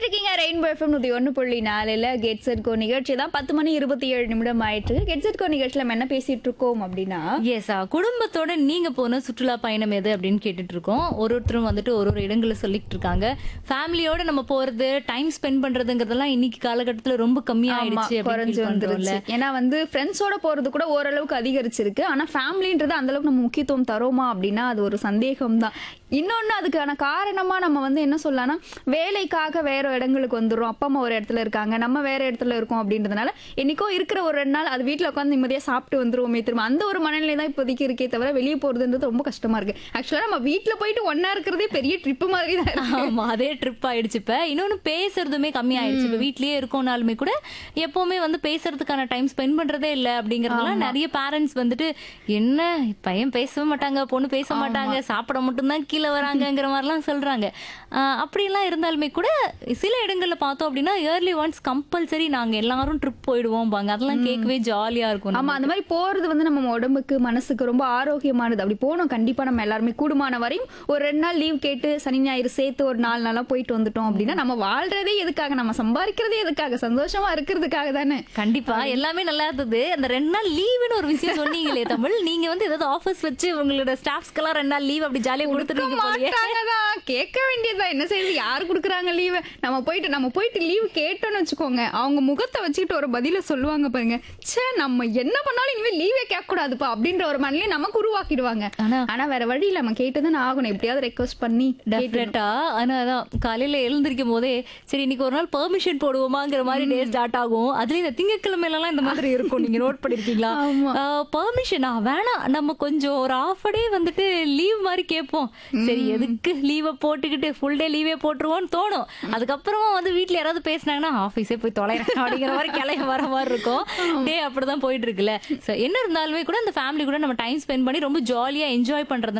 கேட்டுட்டு இருக்கீங்க rainbow FM நூத்தி ஒன்று புள்ளி நாலுல கெட் செட் கோ நிகழ்ச்சி தான் பத்து மணி இருபத்தி ஏழு நிமிடம் ஆயிட்டு கெட் செட் கோ நிகழ்ச்சியில நம்ம என்ன பேசிட்டு இருக்கோம் அப்படின்னா எஸ் குடும்பத்தோட நீங்க போன சுற்றுலா பயணம் எது அப்படின்னு கேட்டுட்டு இருக்கோம் ஒரு ஒருத்தரும் வந்துட்டு ஒரு ஒரு இடங்களை சொல்லிட்டு இருக்காங்க ஃபேமிலியோட நம்ம போறது டைம் ஸ்பெண்ட் பண்றதுங்கிறதெல்லாம் இன்னைக்கு காலகட்டத்துல ரொம்ப ஆமா, கம்மியாயிடுச்சு குறைஞ்சு வந்துருச்சு ஏன்னா வந்து ஃப்ரெண்ட்ஸோட போறது கூட ஓரளவுக்கு அதிகரிச்சிருக்கு ஆனா ஃபேமிலின்றது அந்த அளவுக்கு நம்ம முக்கியத்துவம் தரோமா அப்படின்னா அது ஒரு சந்தேகம் தான் இன்னொன்னு அதுக்கான காரணமா நம்ம வந்து என்ன சொல்லலாம்னா வேலைக்காக வேற இடங்களுக்கு வந்துடுறோம் அப்பா அம்மா ஒரு இடத்துல இருக்காங்க நம்ம வேற இடத்துல இருக்கோம் அப்படின்றதுனால என்னைக்கோ இருக்கிற ஒரு ரெண்டு நாள் அது வீட்ல உட்காந்து நிம்மதியா சாப்பிட்டு வந்துருவோமே திரும்ப அந்த ஒரு மனநிலை தான் இப்போதைக்கு இருக்கே தவிர வெளியே போறதுன்றது ரொம்ப கஷ்டமா இருக்கு ஆக்சுவலா நம்ம வீட்ல போயிட்டு ஒன்னா இருக்கிறதே பெரிய ட்ரிப் மாதிரி தான் இருக்கு. ஆமா அதே ட்ரிப் ஆயிடுச்சு இப்ப இன்னொன்னு பேசுறதுமே கம்மி ஆயிடுச்சு இப்ப வீட்லயே இருக்கோம்னாலுமே கூட எப்பவுமே வந்து பேசுறதுக்கான டைம் ஸ்பெண்ட் பண்றதே இல்ல அப்படிங்கறதுனால நிறைய பேரண்ட்ஸ் வந்துட்டு என்ன பையன் பேசவே மாட்டாங்க பொண்ணு பேச மாட்டாங்க சாப்பிட மட்டும்தான் கீழே வராங்கங்கிற மாதிரிலாம் சொல்றாங்க ஆஹ் அப்படியெல்லாம் இருந்தாலுமே கூட சில இடங்கள்ல பார்த்தோம் அப்படின்னா இயர்லி ஒன்ஸ் கம்பல்சரி நாங்க எல்லாரும் ட்ரிப் போயிடுவோம் பாங்க அதெல்லாம் கேட்கவே ஜாலியா இருக்கும் ஆமா அந்த மாதிரி போறது வந்து நம்ம உடம்புக்கு மனசுக்கு ரொம்ப ஆரோக்கியமானது அப்படி போனோம் கண்டிப்பா நம்ம எல்லாருமே கூடுமான வரையும் ஒரு ரெண்டு நாள் லீவ் கேட்டு சனி ஞாயிறு சேர்த்து ஒரு நாலு நாளா போயிட்டு வந்துட்டோம் அப்படின்னா நம்ம வாழ்றதே எதுக்காக நம்ம சம்பாதிக்கிறதே எதுக்காக சந்தோஷமா இருக்கிறதுக்காக தானே கண்டிப்பா எல்லாமே நல்லா இருந்தது அந்த ரெண்டு நாள் லீவுன்னு ஒரு விஷயம் சொன்னீங்களே தமிழ் நீங்க வந்து ஏதாவது ஆஃபீஸ் வச்சு உங்களோட ஸ்டாஃப்ஸ்க்கெல்லாம் ரெண்டு நாள் லீவ் அப்படி ஜாலியா கொடுத்துருக்கீங்க போலயே. மாட்டாங்கதான் கேட்க வேண்டியதுதான் என்ன செய்யுது யாரு குடுக்குறாங்க லீவு நம்ம போயிட்டு நம்ம போயிட்டு லீவ் கேட்டோம்னு வச்சுக்கோங்க அவங்க முகத்தை வச்சுக்கிட்டு ஒரு பதில சொல்லுவாங்க பாருங்க ச்சே நம்ம என்ன பண்ணாலும் இனிமே லீவே கேட்க கூடாதுப்பா அப்படின்ற ஒரு மனநிலையை நமக்கு உருவாக்கிடுவாங்க ஆனா- ஆனா வேற வழி இல்ல நம்ம கேட்டுதான் ஆகணும் எப்படியாவது ரெக்வஸ்ட் பண்ணி டெஃபினட்டா ஆனா அதான் காலையில எழுந்திருக்கும் போதே சரி இன்னைக்கு ஒரு நாள் பெர்மிஷன் போடுவோமாங்கிற மாதிரி டே ஸ்டார்ட் ஆகும் அதுலயும் இந்த திங்கட்கிழமையில எல்லாம் இந்த மாதிரி இருக்கும் நீங்க நோட் பண்ணிருக்கீங்களா பெர்மிஷனா வேணாம் நம்ம கொஞ்சம் ஒரு ஆஃப் டே வந்துட்டு லீவ் மாதிரி கேட்போம் சரி எதுக்கு லீவை போட்டுக்கிட்டு ஃபுல் டே லீவே போட்டுருவோம்னு தோணும் அதுக்கப்புறமா வந்து வீட்ல யாராவது பேசினாங்கன்னா ஆஃபீஸே போய் தொலைறேன் அப்படிங்கிற மாதிரி கிளைய வர மாதிரி இருக்கும் டே அப்படிதான் போயிட்டு இருக்குல்ல So, என்ன இருந்தாலுமே கூட அந்த ஃபேமிலி கூட நம்ம டைம் ஸ்பெண்ட் பண்ணி ரொம்ப ஜாலியா என்ஜாய் பண்றது